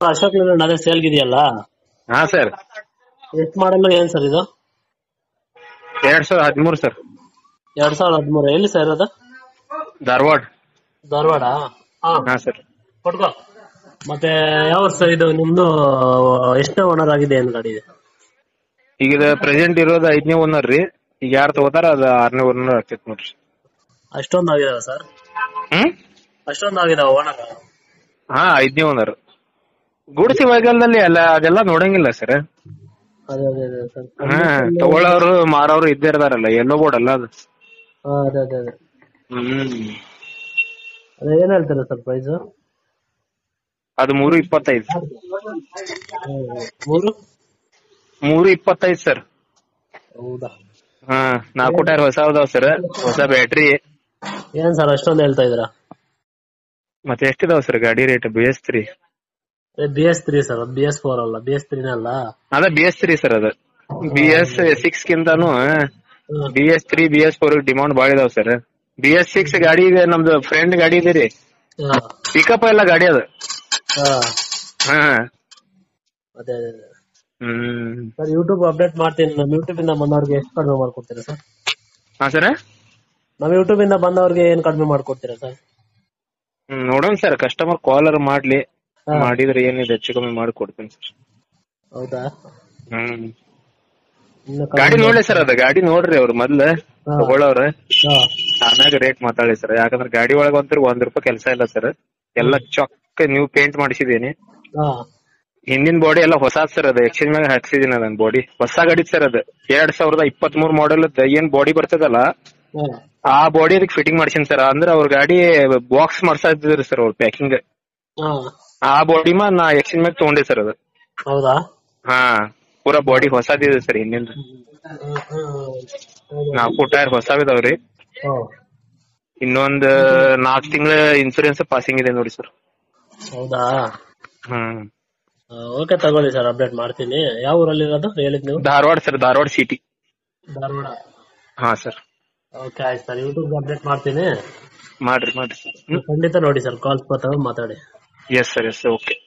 Ashok Layland ಅದೇ ಸೇಲ್ಗಿದೆಯಲ್ಲ ಹಾ sir ಎಷ್ಟು ಮಾಡಲ್ಲ ಏನ್ ಸರ್ ಇದು ಎರಡ್ ಸಾವಿರದ ಹದಿಮೂರು ಸರ್ ಎರಡ್ ಸಾವಿರದ ಹದಿಮೂರು ಎಲ್ಲಿ ಸರ್ ಅದು ಧಾರವಾಡ ಧಾರವಾಡ ಹಾ ಹಾ ಸರ್ ಕೊಟ್ಕೋ ಮತ್ತೆ ಯಾವ ಸರ್ ಇದು ನಿಮ್ದು ಎಷ್ಟನೇ ಓನರ್ ಆಗಿದೆ ಏನ್ ಗಾಡಿ ಇದೆ ಈಗ ಇದು ಪ್ರೆಸೆಂಟ್ ಇರೋದು ಐದನೇ ಓನರ್ ರೀ ಈಗ ಯಾರು ತಗೋತಾರ ಅದ ಆರನೇ ಓನರ್ ಆಗ್ತೈತಿ ನೋಡ್ರಿ ಅಷ್ಟೊಂದು ಆಗಿದಾವ ಸರ್ ಹ್ಮ್ ಅಷ್ಟೊಂದು ಆಗಿದಾವ ಓನರ್ ಹಾ ಐದನೇ ಓನರ್ ಗುಡ್ಸಿ ವೆಹಿಕಲ್ದಲ್ಲಿ ಎಲ್ಲ ಅದೆಲ್ಲ ನೋಡಂಗಿಲ್ಲ ಸರ್ ಅದೇ ಅದೇ ಅದೇ ಸರ್ ಹಾ ತಗೊಳ್ಳೋರು ಮಾರೋರು ಇದ್ದೇ ಇರ್ತಾರಲ್ಲ ಎಲ್ಲೋ ಬೋರ್ಡ್ ಅಲ್ಲ ಅದು ಹಾ ಅದೇ ಅದೇ ಅದೇ ಹ್ಮ್ ಅದೇ ಏನ್ ಹೇಳ್ತೀರಾ ಸರ್ ಪ್ರೈಸ್ ಅದು ಮೂರು ಇಪ್ಪತ್ತೈದು ಮೂರು ಮೂರು ಇಪ್ಪತ್ತೈದು ಸರ್ ಹೌದಾ ಹಾ ನಾಲ್ಕು ಟೈರ್ ಹೊಸ ಅದಾವ ಸರ್ ಹೊಸ ಬ್ಯಾಟ್ರಿ ಏನ್ ಸರ್ ಅಷ್ಟೊಂದು ಹೇಳ್ತಾ ಇದೀರಾ ಮತ್ತೆ ಎಷ್ಟಿದಾವ ಸರ್ ಗಾಡಿ rate B S three B S three sir B S four ಅಲ್ಲ ಬಿ ಎಸ್ ತ್ರೀನೇ ಅಲ್ಲ ಅದ ಬಿ ಎಸ್ ತ್ರೀ ಸರ್ ಅದು ಬಿ ಎಸ್ ಸಿಕ್ಸ್ ಕಿಂತಾನು ಹ್ಮ್. B S three B S four demand ಬಾಳ ಇದಾವ ಸರ್ ಬಿ ಎಸ್ ಸಿಕ್ಸ್ ಗಾಡಿ ಇದೆ ನಮ್ದು ಫ್ರೆಂಡ್ ಗಾಡಿ ಇದೆ ರೀ ಹಾ ಪಿಕಪ್ ಎಲ್ಲ ಗಾಡಿ ಅದು ಹಾ ಹಾ ಅದೇ ಅದೇ ಅದೇ ಹ್ಮ್ ಸರ್ ಯೂಟ್ಯೂಬ್ ಅಪ್ಡೇಟ್ ಮಾಡ್ತೀನಿ ನಮ್ಮ ಯೂಟ್ಯೂಬ್ ಇಂದ ಬಂದವ್ರಿಗೆ ಎಷ್ಟು ಕಡಿಮೆ ಮಾಡ್ಕೊಡ್ತೀರಾ ಸರ್ ಹಾ ಸರ್ ನಮ್ಮ ಯೂಟ್ಯೂಬ್ ಇಂದ ಬಂದವ್ರಿಗೆ ಏನ್ ಕಡಿಮೆ ಮಾಡ್ಕೊಡ್ತೀರಾ ಸರ್ ಹ್ಮ್ ನೋಡೋಣ ಸರ್ ಕಸ್ಟಮರ್ ಕಾಲರ್ ಮಾಡ್ಲಿ ಹಾ. ಮಾಡಿದ್ರೆ ಏನಿದೆ ಹೆಚ್ಚು ಕಮ್ಮಿ ಮಾಡಿ ಕೊಡ್ತೀನಿ ಸರ್ ಹೌದಾ ಹ್ಮ್ ಇನ್ನು ಗಾಡಿ ನೋಡ್ಲಿ ಸರ್ ಅದ ಗಾಡಿ ನೋಡ್ರಿ ಅವ್ರು ಮೊದ್ಲ ಹಾ. ತಗೊಳ್ಳೋರು ಹಾ ಆಮ್ಯಾಗ ರೇಟ್ ಮಾತಾಡಿ ಸರ್ ಯಾಕಂದ್ರೆ ಗಾಡಿ ಒಳಗ ಅಂತೂ ಒಂದ್ ರೂಪಾಯಿ ಕೆಲಸ ಇಲ್ಲ ಸರ್ ಎಲ್ಲ ಚೊಕ್ಕ ನ್ಯೂ ಪೇಂಟ್ ಮಾಡಿಸಿದೀನಿ ಹಾ ಹಿಂದಿನ ಬಾಡಿ ಎಲ್ಲ ಹೊಸ ಸರ್ ಅದು ಎಕ್ಸ್ಚೇಂಜ್ ಮ್ಯಾಗ ಹಾಕ್ಸಿದೀನಿ ಅದನ್ ಬಾಡಿ ಹೊಸ ಗಾಡಿ ಸರ್ ಅದು ಎರಡ್ ಸಾವಿರದ ಇಪ್ಪತ್ತ್ ಮೂರ್ ಮಾಡೆಲ್ ಏನ್ ಬಾಡಿ ಬರ್ತದಲ್ಲ ಹಾ ಆ ಬಾಡಿ ಅದಕ್ಕೆ ಫಿಟ್ಟಿಂಗ್ ಮಾಡ್ಸಿನ್ ಸರ್ ಅಂದ್ರೆ ಅವ್ರ ಗಾಡಿ ಬಾಕ್ಸ್ ಮಾಡ್ಸಿದ್ರಿ ಸರ್ ಅವ್ರ ಪ್ಯಾಕಿಂಗ್ ಹಾ ಆ ಬಾಡಿ ಮಾ ನಾ ಎಕ್ಸ್ಚೇಂಜ್ ಮ್ಯಾಗ ತಗೊಂಡೆ ಸರ್ ಅದು ಹೌದಾ ಹಾ ಪೂರಾ ಬಾಡಿ ಹೊಸದಿದೆ ಸರ್ ಹಿಂದಿಂದ ನಾಲ್ಕು ಟೈರ್ ಹೊಸವಿದಾವ್ರಿ ಹ್ಮ್. ಇನ್ನೊಂದ್ ನಾಲ್ಕು ತಿಂಗಳ ಇನ್ಸೂರೆನ್ಸ್ ಪಾಸಿಂಗ್ ಇದೆ ನೋಡಿ ಸರ್ ಹೌದಾ ಹ್ಮ್ ಓಕೆ ತಗೊಳ್ಳಿ ಸರ್ ಅಪ್ಡೇಟ್ ಮಾಡ್ತೀನಿ ಯಾವ ಊರಲ್ಲಿ ಇರೋದು ಹೇಳಿದ್ ನೀವು ಧಾರವಾಡ ಸರ್ ಧಾರವಾಡ ಸಿಟಿ ಧಾರವಾಡ ಹಾ ಸರ್ ಓಕೆ ಆಯ್ತು ಸರ್ ಯೂಟ್ಯೂಬ್ ಅಪ್ಡೇಟ್ ಮಾಡ್ತೀನಿ ಮಾಡ್ರಿ ಮಾಡ್ರಿ ಖಂಡಿತ ನೋಡಿ ಸರ್ ಕಾಲ್ಸ್ ಬರ್ತಾವೆ ಮಾತಾಡಿ ಎಸ್ ಸರ್ ಎಸ್ ಓಕೆ